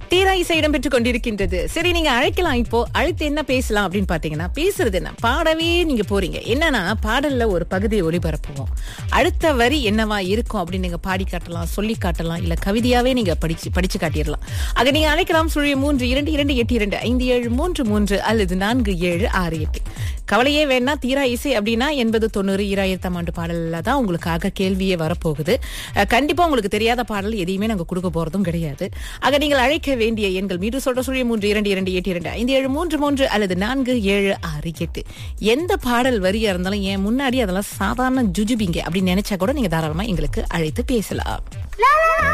தீரா இசை இடம்பெற்றுக் கொண்டிருக்கின்றது சரி நீங்க அழைக்கலாம் இப்போ அழைத்து என்ன பேசலாம் அப்படின்னு பாத்தீங்கன்னா பேசுறது என்ன பாடவே நீங்க போறீங்க என்னன்னா பாடல்ல ஒரு பகுதியை ஒளிபரப்புவோம் அடுத்த வரி என்னவா இருக்கும் அப்படின்னு நீங்க பாடி காட்டலாம் சொல்லி காட்டலாம் இல்ல கவிதையாவே நீங்க படிச்சு படிச்சு காட்டிடலாம் ஆக நீங்க அழைக்கலாம் சுழிய மூன்று இரண்டு இரண்டு எட்டு இரண்டு ஐந்து ஏழு மூன்று மூன்று அல்லது நான்கு ஏழு ஆறு எட்டு கவலையே வேணா தீரா இசை அப்படின்னா எண்பது தொண்ணூறு ஈராயிரத்தாம் ஆண்டு பாடல்ல தான் உங்களுக்காக கேள்வியே வரப்போகுது அஹ், கண்டிப்பா உங்களுக்கு தெரியாத பாடல் எதையுமே நாங்க கொடுக்க போறதும் கிடையாது ஆக நீங்கள் அழைக்க வேண்டிய எண்கள் மீது சொல்ற சுழிய மூன்று இரண்டு இரண்டு எட்டு இரண்டு ஐந்து ஏழு மூன்று மூன்று அல்லது நான்கு ஏழு ஆறு எட்டு எந்த பாடல் வரியா இருந்தாலும் ஏன் முன்னாடி அதெல்லாம் சாதாரண ஜுஜுபிங்க அப்படின்னு நினைச்சா கூட நீங்க தாராளமா எங்களுக்கு அழைத்து பேசலாம்